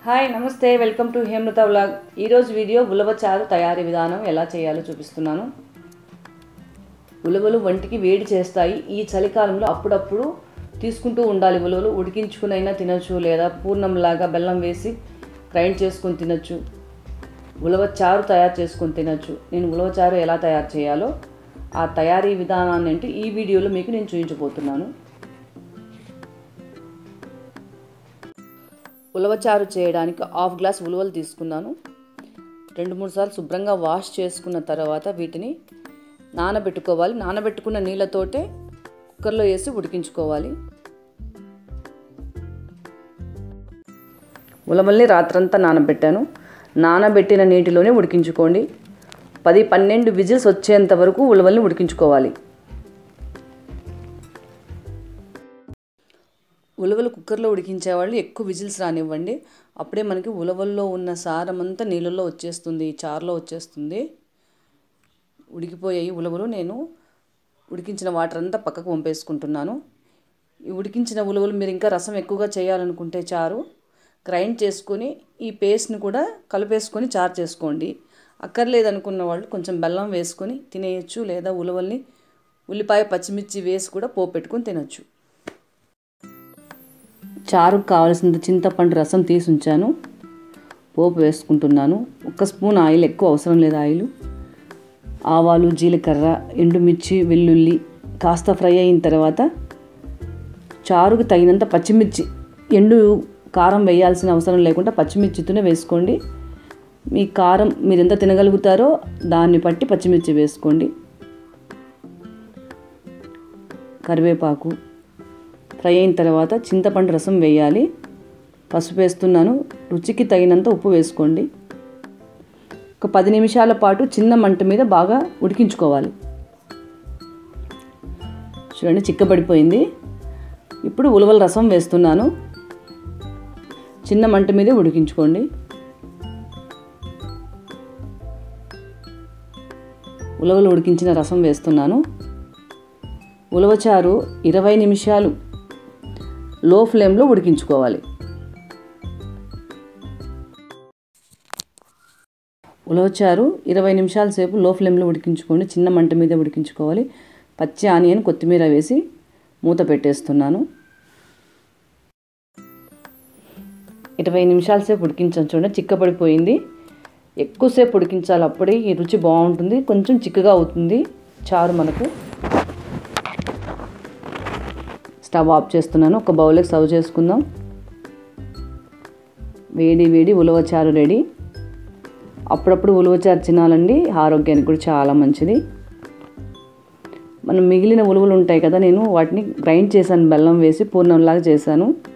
hi నమస్తే welcome to Hemalatha vlog ఈరోజు video ఉలవ చారు తయారీ విధానం ఎలా చేయాలో చూపిస్తున్నాను ఉలవలు వంటికి వేడి చేస్తాయి ఈ చలికాలంలో అప్పుడప్పుడు తీసుకుంటూ ఉండాలి ఉలవలు ఉడికించుకునైనా తినచ్చు లేదా పూర్ణంలాగా బెల్లం వేసి గ్రైండ్ చేసుకొని తినచ్చు ఉలవ చారు తయారు చేసుకొని తినచ్చు నేను ఉలవ చారు ఎలా తయారు చేయాలో ఆ తయారీ విధానాన్ని అంటే ఈ వీడియోలో మీకు నేను చూపించబోతున్నాను ఉలవచారు చేయడానికి హాఫ్ గ్లాస్ ఉలవలు తీసుకున్నాను రెండు మూడు సార్లు శుభ్రంగా వాష్ చేసుకున్న తర్వాత వీటిని నానబెట్టుకోవాలి నానబెట్టుకున్న నీళ్ళతోటే కుక్కర్లో వేసి ఉడికించుకోవాలి ఉలవల్ని రాత్రంతా నానబెట్టాను నానబెట్టిన నీటిలోనే ఉడికించుకోండి పది పన్నెండు విజిల్స్ వచ్చేంత వరకు ఉలవల్ని ఉడికించుకోవాలి ఉలవలు కుక్కర్లో ఉడికించేవాళ్ళు ఎక్కువ విజిల్స్ రానివ్వండి అప్పుడే మనకి ఉలవల్లో ఉన్న సారం అంతా నీళ్ళల్లో వచ్చేస్తుంది చారులో వచ్చేస్తుంది ఉడికిపోయాయి ఉలవలు నేను ఉడికించిన వాటర్ అంతా పక్కకు పంపేసుకుంటున్నాను ఈ ఉడికించిన ఉలవలు మీరు ఇంకా రసం ఎక్కువగా చేయాలనుకుంటే చారు గ్రైండ్ చేసుకొని ఈ పేస్ట్ని కూడా కలిపేసుకొని చారు చేసుకోండి అక్కర్లేదనుకున్న వాళ్ళు కొంచెం బెల్లం వేసుకొని తినేయచ్చు లేదా ఉలవల్ని ఉల్లిపాయ పచ్చిమిర్చి వేసి కూడా పోపు పెట్టుకొని తినచ్చు చారుకు కావలసినంత చింతపండు రసం తీసి ఉంచాను పోపు వేసుకుంటున్నాను ఒక స్పూన్ ఆయిల్ ఎక్కువ అవసరం లేదు ఆయిల్ ఆవాలు జీలకర్ర ఎండుమిర్చి వెల్లుల్లి కాస్త ఫ్రై అయిన తర్వాత చారుకు తగినంత పచ్చిమిర్చి ఎండు కారం వేయాల్సిన అవసరం లేకుండా పచ్చిమిర్చితోనే వేసుకోండి మీ కారం మీరు ఎంత తినగలుగుతారో దాన్ని బట్టి పచ్చిమిర్చి వేసుకోండి కరివేపాకు ఫ్రై అయిన తర్వాత చింతపండు రసం వేయాలి పసుపు వేస్తున్నాను రుచికి తగినంత ఉప్పు వేసుకోండి ఒక పది నిమిషాల పాటు చిన్న మంట మీద బాగా ఉడికించుకోవాలి చూడండి చిక్కబడిపోయింది ఇప్పుడు ఉలవల రసం వేస్తున్నాను చిన్న మంట మీదే ఉడికించుకోండి ఉలవలు ఉడికించిన రసం వేస్తున్నాను ఉలవచారు ఇరవై నిమిషాలు లో ఫ్లేమ్లో ఉడికించుకోవాలి ఉలవచారు ఇరవై నిమిషాల సేపు లో ఫ్లేమ్లో ఉడికించుకోండి చిన్న మంట మీద ఉడికించుకోవాలి పచ్చి ఆనియన్ కొత్తిమీర వేసి మూత పెట్టేస్తున్నాను ఇరవై నిమిషాల సేపు ఉడికించాను చూడండి చిక్కపడిపోయింది ఎక్కువసేపు ఉడికించాలి అప్పుడే ఈ రుచి బాగుంటుంది కొంచెం చిక్కగా అవుతుంది చారు మనకు స్టవ్ ఆఫ్ చేస్తున్నాను ఒక బౌల్కి సర్వ్ చేసుకుందాం వేడి వేడి ఉలవచారు రెడీ అప్పుడప్పుడు ఉలవచారు తినాలండి ఆరోగ్యానికి కూడా చాలా మంచిది మనం మిగిలిన ఉలువలు ఉంటాయి కదా నేను వాటిని గ్రైండ్ చేశాను బెల్లం వేసి పూర్ణంలాగా చేశాను